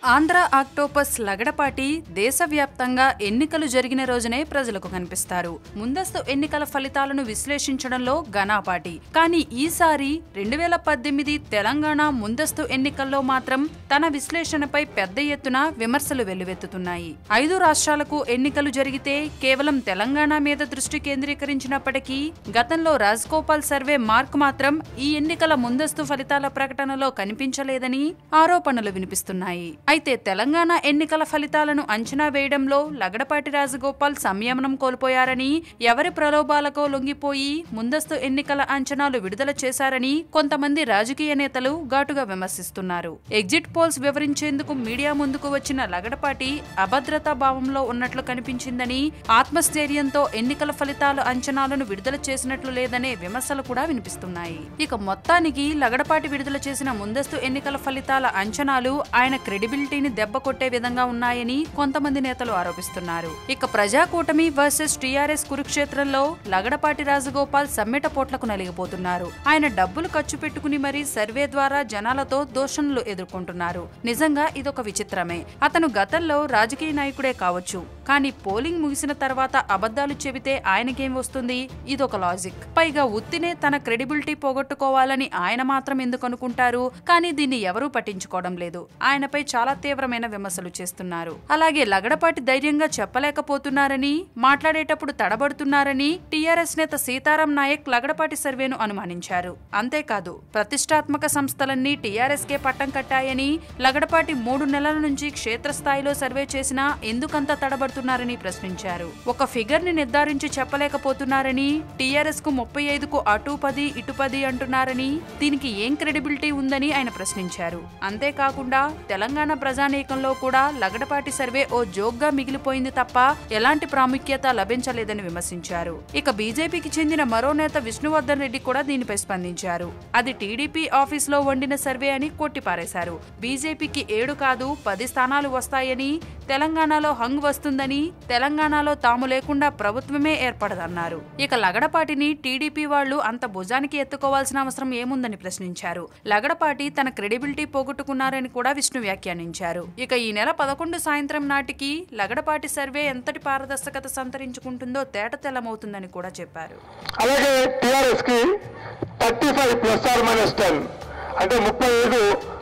Andhra octopus Lagadapati దేశవ్యాప్తంగా ఎన్నికలు జరిగిన రోజునే ప్రజలకు కనిపిస్తారు ముందస్తు ఎన్నికల ఫలితాలను విశ్లేషించడంలో ఘనాపాటి కానీ ఈసారి రెండు వేల పద్దెనిమిది తెలంగాణ ముందస్తు ఎన్నికల్లో మాత్రం తన విశ్లేషణపై పెద్ద ఎత్తున విమర్శలు వెల్లువెత్తుతున్నాయి ఐదు రాష్ట్రాలకు ఎన్నికలు జరిగితే కేవలం తెలంగాణ మీద దృష్టి కేంద్రీకరించినప్పటికీ గతంలో రాజ్గోపాల్ సర్వే మార్క్ మాత్రం ఈ ఎన్నికల ముందస్తు ఫలితాల ప్రకటనలో కనిపించలేదని ఆరోపణలు వినిపిస్తున్నాయి అయితే తెలంగాణ ఎన్నికల ఫలితాలను అంచనా వేయడంలో లగడపాటి రాజగోపాల్ సంయమనం కోల్పోయారని ఎవరి ప్రలోభాలకో లొంగిపోయి ముందస్తు ఎన్నికల అంచనాలు విడుదల చేశారని కొంతమంది రాజకీయ నేతలు ఘాటుగా విమర్శిస్తున్నారు ఎగ్జిట్ పోల్స్ వివరించేందుకు మీడియా ముందుకు వచ్చిన లగడపాటి అభద్రతా భావంలో ఉన్నట్లు కనిపించిందని ఆత్మస్థైర్యంతో ఎన్నికల ఫలితాల అంచనాలను విడుదల చేసినట్లు లేదనే విమర్శలు కూడా వినిపిస్తున్నాయి ఇక మొత్తానికి లగడపాటి విడుదల చేసిన ముందస్తు ఎన్నికల ఫలితాల అంచనాలు ఆయన క్రెడిబిలిటీని దెబ్బ కొట్టే విధంగా ఉన్నాయని కొంతమంది నేతలు ఆరోపిస్తున్నారు ఇక ప్రజాకూటమి వర్సెస్ టీఆర్ఎస్ కురుక్షేత్రంలో లగడపాటి రాజగోపాల్ సమ్మెట పోట్లకు నలిగిపోతున్నారు ఆయన డబ్బులు ఖర్చు పెట్టుకుని మరీ సర్వే ద్వారా జనాలతో దోషణలు ఎదుర్కొంటున్నారు నిజంగా ఇదొక విచిత్రమే అతను గతంలో రాజకీయ నాయకుడే కావచ్చు కానీ పోలింగ్ ముగిసిన తర్వాత అబద్ధాలు చెబితే ఆయనకేం వస్తుంది ఇదొక లాజిక్ పైగా ఉత్తినే తన క్రెడిబిలిటీ పోగొట్టుకోవాలని ఆయన మాత్రం ఎందుకు అనుకుంటారు కానీ దీన్ని ఎవరూ పట్టించుకోవడం లేదు ఆయనపై చాలా తీవ్రమైన విమర్శలు చేస్తున్నారు అలాగే లగడపాటి ధైర్యంగా చెప్పలేకపోతున్నారని మాట్లాడేటప్పుడు తడబడుతున్నారని టీఆర్ఎస్ నేత సీతారాం నాయక్ లగడపాటి సర్వేను అనుమానించారు అంతేకాదు ప్రతిష్టాత్మక సంస్థలన్నీ టీఆర్ఎస్ కే పట్టం కట్టాయని లగడపాటి మూడు నెలల నుంచి క్షేత్రస్థాయిలో సర్వే చేసినా ఎందుకంత తడబడుతున్నారని ప్రశ్నించారు ఒక ఫిగర్ ని నిర్ధారించి చెప్పలేకపోతున్నారని టీఆర్ఎస్ కు ముప్పై ఐదుకు అటు పది ఇటు పది అంటున్నారని దీనికి ఏం క్రెడిబిలిటీ ఉందని ఆయన ప్రశ్నించారు అంతేకాకుండా తెలంగాణ ప్రజానీకంలో కూడా లగడపాటి సర్వే ఓ జోక్గా మిగిలిపోయింది తప్ప ఎలాంటి ప్రాముఖ్యత లభించలేదని విమర్శించారు ఇక బీజేపీకి చెందిన మరో నేత విష్ణువర్ధన్ రెడ్డి కూడా దీనిపై స్పందించారు అది టీడీపీ ఆఫీస్ లో వండిన సర్వే అని కొట్టిపారేశారు బీజేపీకి ఏడు కాదు పది స్థానాలు వస్తాయని తెలంగాణలో హంగ్ వస్తుందని తెలంగాణలో తాము లేకుండా ప్రభుత్వమే ఏర్పడదన్నారు ఇక లగడపాటిని టీడీపీ వాళ్లు అంత భుజానికి ఎత్తుకోవాల్సిన అవసరం ఏముందని ప్రశ్నించారు లగడపాటి తన క్రెడిబిలిటీ పోగొట్టుకున్నారని కూడా విష్ణు వ్యాఖ్యానించారు ఇక ఈ నెల పదకొండు సాయంత్రం నాటికి లగడపాటి సర్వే ఎంతటి పారదర్శకత సంతరించుకుంటుందో తేట తెల్లమవుతుందని కూడా చెప్పారు అలాగే టిఆర్ఎస్ కి thirty five plus or minus ten అంటే ముప్పై ఐదు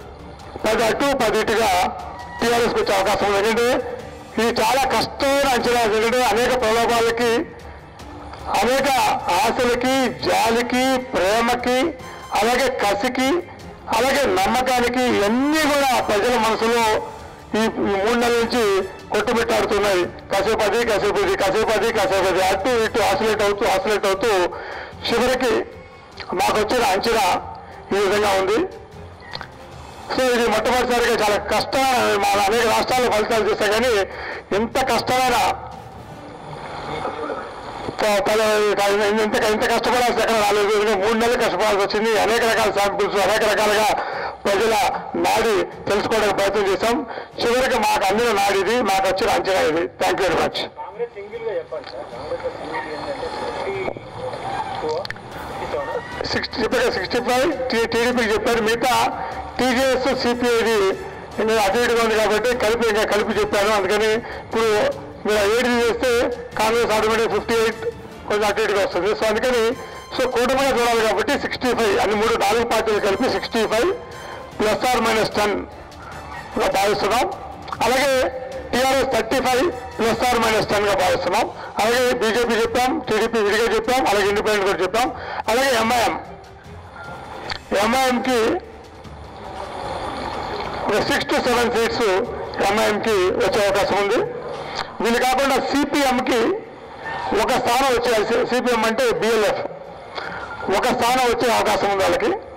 పది అటు పది ఇటుగా టీఆర్ఎస్కి వచ్చే అవకాశం ఉంది ఎందుకంటే ఇది చాలా కష్టమైన అంచనా ఎందుకంటే అనేక ప్రలోభాలకి అనేక ఆశలకి జాలికి ప్రేమకి అలాగే కసికి అలాగే నమ్మకానికి ఇవన్నీ కూడా ప్రజల మనసులో ఈ ఈ మూడు నెలల నుంచి కొట్టుమిట్టాడుతున్నాయి కాసేపు అది కాసేపు ఇది కాసేపు అది కాసేపు అది అటు ఇటు ఆసిలేట్ అవుతూ ఆసిలేట్ అవుతూ చివరికి మాకు వచ్చిన అంచనా ఈ విధంగా ఉంది సో ఇది మొట్టమొదటిసారిగా చాలా కష్టమైన మన అనేక రాష్ట్రాల్లో ఫలితాలు చూస్తాం కానీ ఇంత కష్టమైన ప- పద- ఇంత ఇంత కష్టపడాల్సి ఎక్కడ రాలేదు ఎందుకంటే మూడు నెలలు కష్టపడాల్సి వచ్చింది అనేక రకాల శాంపిల్స్ అనేక రకాలుగా ప్రజల నాడి తెలుసుకోవడానికి ప్రయత్నం చేశాం చివరికి మాకు అందిన నాడి ఇది మాకు వచ్చిన అంచనా ఇది thank you very much Congress single గా చెప్పండి సార్ కాంగ్రెస్ సింగిల్ ఏంటంటే ఫిఫ్టీ సిక్స్టీ చెప్పారు సిక్స్టీ ఫైవ్ టీడీపీకి చెప్పారు మిగతా టీజీఎస్ సిపిఐది నేను అటు ఇటుగా ఉంది కాబట్టి కలిపి ఇంకా కలిపి చెప్పాను అందుకని ఇప్పుడు మీరు ఏడు చేస్తే కాంగ్రెస్ ఆటోమేటిక్ ఫిఫ్టీ ఎయిట్ కొంచెం అటు ఇటుగా వస్తుంది సో అందుకని సో కూటమిగా చూడాలి కాబట్టి సిక్స్టీ ఫైవ్ అన్ని మూడు నాలుగు పార్టీలు కలిపి sixty five plus or minus ten గా భావిస్తున్నాం అలాగే TRS thirty five plus or minus ten గా భావిస్తున్నాం అలాగే బీజేపీ చెప్పాం టీడీపీ విడిగా చెప్పాం అలాగే ఇండిపెండెంట్ కూడా చెప్పాం అలాగే ఎంఐఎం ఎంఐఎంకి ఒక సిక్స్ టు సెవెన్ సీట్స్ ఎంఐఎంకి వచ్చే అవకాశం ఉంది వీళ్ళు కాకుండా సిపిఎంకి ఒక స్థానం వచ్చే సిపిఎం అంటే బిఎల్ఎఫ్ ఒక స్థానం వచ్చే అవకాశం ఉంది వాళ్ళకి